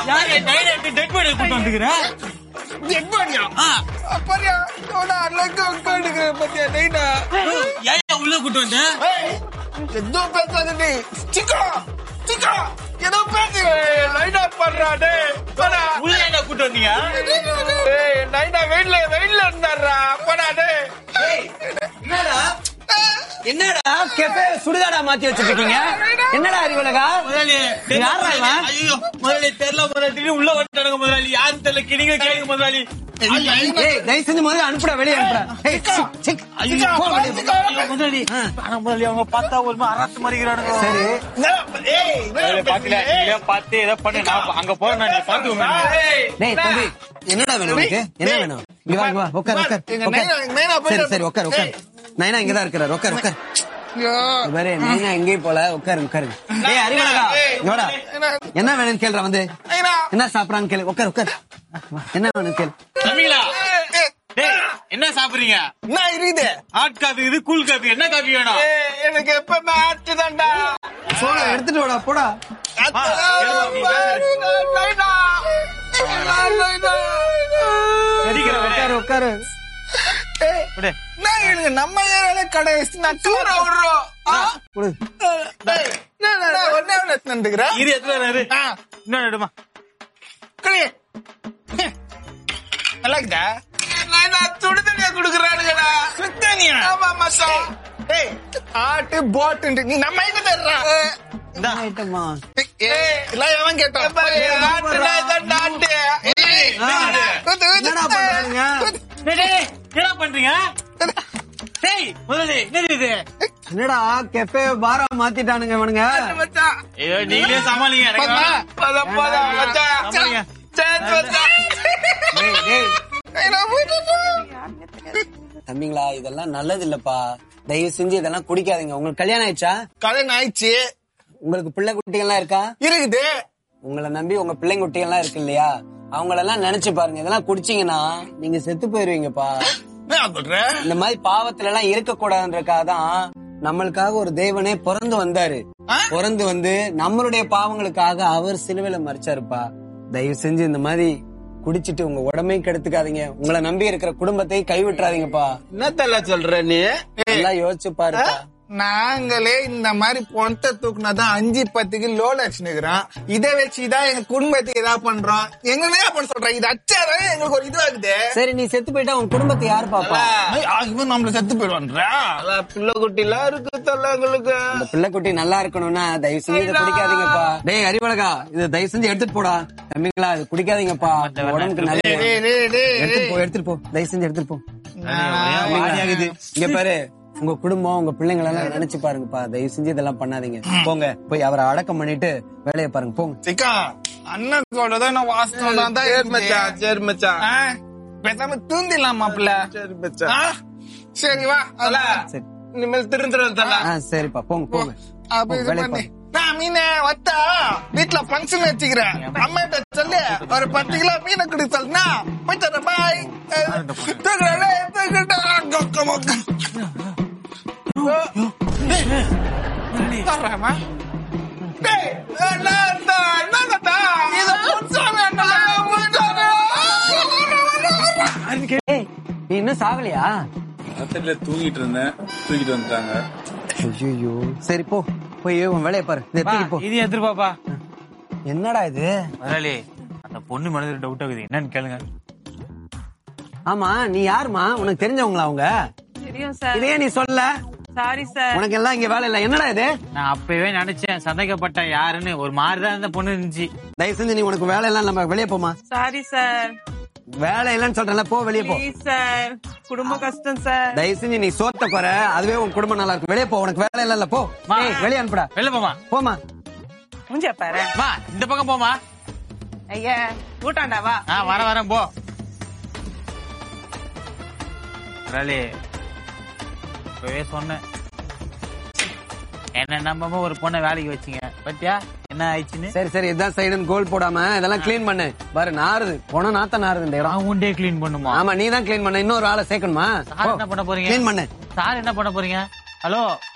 யாரு dead body கூட்டு வந்துக்கிறேன் டெட் பாடியா அப்பறியா நான் அழகா உட்காந்துக்கிறேன் பத்தியா நைனா ஏன் உள்ள கூட்டு வந்த எதோ பேசாத நீ சிக்கா சிக்கா ஏதோ பேசு லைனா பண்றா டே போடா உள்ள என்ன கூட்டு வந்தீங்க ஏய் நைனா வெயில்ல வெயில்ல இருந்தாரா போடா டே என்னடா என்னடா கெஃபே சுடுகாடா மாத்தி வச்சிட்டு இருக்கீங்க என்னடா அறிவுலகா முதலாளி யாரா இவன்? ஐயோ முதலாளி தெரியல முதலாளி திடீர்னு உள்ள வந்துட்டானுங்க முதலாளி யாரும் தெரியல கிணிங்க கேளுங்க முதலாளி ஏய் தயவு செஞ்சு முதல்ல அனுப்புடா வெளியே அனுப்புடா ஏய் சி, சி, ஐயோ போ வெளியே போ. ஐயோ, முதலாளி ஆனா முதலாளி அவங்க பார்த்தா ஒரு மாதிரி அரசு மாதிரிங்கிறானுங்க சரி ஏய் முதலாளி பாக்கல நீங்க பார்த்து ஏதோ பண்ணு நான் அங்க போறேன் நான் பாத்துக்கோங்க டேய் தம்பி என்னடா வேணும் உனக்கு என்ன வேணும் இங்க வா இங்க வா உட்கார் உட்கார் எங்க உட்கார். நைனா எங்க நைனா சரி போய் சரி உட்கார் உட்கார் நைனா இங்கதான் இருக்கிறார் உட்கார் உட்கார் இங்க பாரு நைனா எங்கேயும் போல உட்காரு உட்காரு ஏய் அறிவுலகா இங்க வாடா என்ன வேணும்னு கேளுடா வந்து நைனா என்ன சாப்பிடறான்னு கேளு உட்கார் உட்கார் என்ன வேணும் கேளு தம்பிங்களா டேய் என்ன சாப்பிடுறீங்க நான் இருக்குது ஹாட் காபி இது கூல் காபி என்ன காபி வேணும் ஏய், எனக்கு எப்பவுமே ஆட்டு தான்டா போடா எடுத்துட்டு வாடா போடா சரிக்கிறேன் உட்காரு உட்காரு விடு. நம்ம ஏரியால கடை வச்சு நான் டூர் விடுறோம் ஆ? கொடு ஏய், நான் நான் ஒண்ணே ஒண்ணு எடுத்துன்னு வந்துக்கிறேன். இரு எத்தனை இரு ஆ, இன்னும் எடுமா கிளி. நல்லா இருக்குதா? நான் நான் சுடு தண்ணியா குடுக்குறானுங்கடா. ஆமா, மச்சான். ஏய், ஆட்டு போட்டு நீ நம்ம எங்க தர்றா இந்தா ஐட்டமா ஏய், இதெல்லாம் எவன் கேட்டான்? ஆட்டுடா, இதான்டா ஆட்டு. ஏய், ஊத்து, ஊத்து. என்னடா பண்றானுங்க? டேய், டேய், டேய், என்னடா பண்றீங்க டேய் முதலாளி என்னது இது என்னடா கெஃபே பாரா மாத்திட்டானுங்க இவனுங்க மச்சான். ஐயோ நீங்களே சமாளிங்க எனக்கு போதுமா? வேணாம். போதும், போதும், மச்சான். சமாளிங்க. சரி, மச்சான். டேய், டேய், ஏய், நான் போயிட்டு தம்பிங்களா இதெல்லாம் நல்லது இல்லப்பா தயவு செஞ்சு இதெல்லாம் குடிக்காதீங்க உங்களுக்கு கல்யாணம் ஆயிடுச்சா கல்யாணம் ஆயிடுச்சு உங்களுக்கு பிள்ளை குட்டிகள்லாம் இருக்கா இருக்குது உங்களை நம்பி உங்க பிள்ளை குட்டிகள்லாம் இருக்கு இல்லையா அவங்களெல்லாம் நினைச்சு பாருங்க இதெல்லாம் குடிச்சீங்கன்னா நீங்க செத்து போயிருவீங்கப்பா என்ன சொல்ற இந்த மாதிரி பாவத்துல எல்லாம் இருக்க கூடாதுன்றக்காக தான் நம்மளுக்காக ஒரு தேவனே பிறந்து வந்தாரு பிறந்து வந்து நம்மளுடைய பாவங்களுக்காக அவர் சிலுவையில மறிச்சாருப்பா தயவு செஞ்சு இந்த மாதிரி குடிச்சிட்டு உங்க உடம்பையும் கெடுத்துக்காதீங்க உங்களை நம்பி இருக்கிற குடும்பத்தை கைவிட்டுறாதீங்கப்பா என்னத்தல்ல சொல்ற நீ எல்லாம் யோசிச்சு பாருப்பா நாங்களே இந்த மாதிரி பொணத்தை தூக்குனாதான் அஞ்சு பத்துக்கு லோன் அடிச்சுனுக்குறோம் இதை வச்சுதான் எங்க குடும்பத்துக்கு ஏதாவது பண்றோம் எங்க பண்ண சொல்றேன் இது அச்சாதான் எங்களுக்கு ஒரு இதுவாகுது சரி நீ செத்து போயிட்டா உன் குடும்பத்தை யாரு பாப்பா ஐய், ஆ, இவன் நம்மள செத்து போயிடுவான்றா பிள்ளை குட்டி எல்லாம் இருக்கு தொல்ல எங்களுக்கு இந்த பிள்ளைக்குட்டி நல்லா இருக்கணும்னா தயவு செஞ்சு இதை குடிக்காதீங்கப்பா டேய் அறிவழகா இது தயவு செஞ்சு எடுத்துட்டு போடா தம்பிங்களா இது குடிக்காதீங்கப்பா உங்க உடம்புக்கு நல்லது டேய், டேய், டேய், எடுத்துட்டு போ எடுத்துட்டு போ தயவு செஞ்சு எடுத்துட்டு போ ஒரே வாந்தி ஆகுது இங்க பாரு உங்க குடும்பம் உங்க பிள்ளைங்களை எல்லாம் நினைச்சு பாருங்கப்பா தயவு செஞ்சு இதெல்லாம் பண்ணாதீங்க போங்க போய் அவரை அடக்கம் பண்ணிட்டு வேலையை பாருங்க போங்க சிக்கா அண்ணன் சொல்றதான் நான் வாஸ்தவம் தான் சரி மச்சான் சரி மச்சான் பேசாம தூந்திடலாம் மாப்பிள்ள சரி மச்சான் சரி வா அதல சரி இனிமேல் திருந்துறது ஆ சரிப்பா போங்க போங்க அப்ப போங்க, இது வேலையை பண்ணி பாருங்க நான் மீனை வத்தா வீட்டுல ஃபங்க்ஷன் வச்சுக்கிறேன் அம்மா கிட்ட சொல்லு ஒரு பத்து கிலோ மீனை கொடுக்க சொல்லுனா போயிட்டு பாய் தூக்குறே தூக்கிட்டா வர்றேம்மா. டேய், என்னடா, என்னடா? இதை புடிச்சாங்க, என்னடா, புடிச்சாங்க. ஏய், நீ இன்னும் சாகலையா ஹாஸ்பிட்டல்ல தூங்கிட்டு இருந்தேன் தூக்கிட்டு வந்துட்டாங்க ஐயோ சரி போ போய் உன் வேலையை பாரு இதை பா, தூக்கி போ இது எதிர்பாப்பா என்னடா இது முதலாளி அந்த பொண்ணு மனதில் டவுட் ஆகுது என்னன்னு கேளுங்க ஆமா நீ யாருமா உனக்கு தெரிஞ்சவங்களா அவங்க தெரியும் சார் இதையே நீ சொல்ல சாரி சார் உனக்கு எல்லாம் இங்க வேலை இல்ல என்னடா இது நான் அப்பவே நினைச்சேன் சந்தேகப்பட்டேன் யாருன்னு ஒரு மாதிரிதான் அந்த பொண்ணு இருந்துச்சு தயவு செஞ்சு நீ உனக்கு வேலை எல்லாம் நம்ம வெளியே போமா சாரி சார் வேலை இல்லைன்னு சொல்றேன்ல போ வெளியே போ ப்ளீஸ் சார் குடும்ப கஷ்டம் சார் தயவு செஞ்சு நீ சோத்த குறை அதுவே உன் குடும்பம் நல்லா இருக்கும் வெளியே போ உனக்கு வேலை இல்ல போ மா. ஏய், வெளியே அனுப்புடா வெளில போமா போமா முடிஞ்ச பாரு மா இந்த பக்கம் போமா ஐயா கூட்டாண்டா வா ஆ வர வரேன் போ முதலாளி இப்பவே சொன்னேன் என்ன நம்பாம ஒரு பொண்ணை வேலைக்கு வச்சீங்க பத்தியா என்ன ஆயிடுச்சுன்னு சரி சரி இதான் சைடுன்னு கோல் போடாம இதெல்லாம் க்ளீன் பண்ணு பாரு நாறுது போன நாத்த நாறுது இந்த இடம் நான் உண்டே கிளீன் பண்ணுமா ஆமா நீ தான் க்ளீன் பண்ண இன்னொரு ஆளை சேர்க்கணுமா சார் என்ன பண்ண போறீங்க க்ளீன் பண்ணு சார் என்ன பண்ண போறீங்க ஹலோ